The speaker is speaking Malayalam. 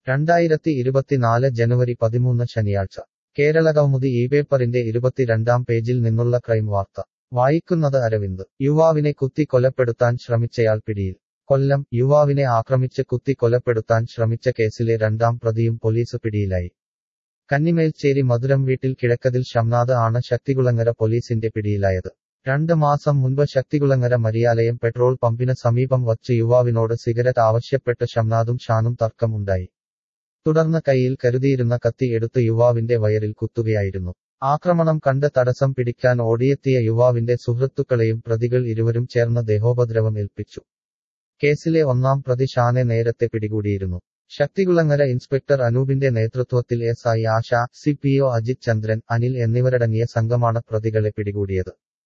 രണ്ടായിരത്തി ഇരുപത്തിനാല് ജനുവരി പതിമൂന്ന് ശനിയാഴ്ച കേരളകൗമുദി ഈ പേപ്പറിന്റെ ഇരുപത്തിരണ്ടാം പേജിൽ നിന്നുള്ള ക്രൈം വാർത്ത വായിക്കുന്നത് അരവിന്ദ് യുവാവിനെ കുത്തി കൊലപ്പെടുത്താൻ ശ്രമിച്ചയാൾ പിടിയിൽ കൊല്ലം യുവാവിനെ ആക്രമിച്ച് കുത്തി കൊലപ്പെടുത്താൻ ശ്രമിച്ച കേസിലെ രണ്ടാം പ്രതിയും പോലീസ് പിടിയിലായി കന്നിമേൽച്ചേരി മധുരം വീട്ടിൽ കിഴക്കതിൽ ഷംനാഥ് ആണ് ശക്തികുളങ്ങര പോലീസിന്റെ പിടിയിലായത് രണ്ട് മാസം മുൻപ് ശക്തികുളങ്ങര മരിയാലയം പെട്രോൾ പമ്പിന് സമീപം വച്ച് യുവാവിനോട് സിഗരറ്റ് ആവശ്യപ്പെട്ട് ഷംനാഥും ഷാനും തർക്കം ഉണ്ടായി തുടർന്ന് കൈയിൽ കരുതിയിരുന്ന കത്തി എടുത്ത് യുവാവിന്റെ വയറിൽ കുത്തുകയായിരുന്നു ആക്രമണം കണ്ട് തടസ്സം പിടിക്കാൻ ഓടിയെത്തിയ യുവാവിന്റെ സുഹൃത്തുക്കളെയും പ്രതികൾ ഇരുവരും ചേർന്ന് ദേഹോപദ്രവം ഏൽപ്പിച്ചു കേസിലെ ഒന്നാം പ്രതി ഷാനെ നേരത്തെ പിടികൂടിയിരുന്നു ശക്തികുളങ്ങര ഇൻസ്പെക്ടർ അനൂപിന്റെ നേതൃത്വത്തിൽ S I Asha C P O Ajith Chandran Anil എന്നിവരടങ്ങിയ സംഘമാണ് പ്രതികളെ പിടികൂടിയത്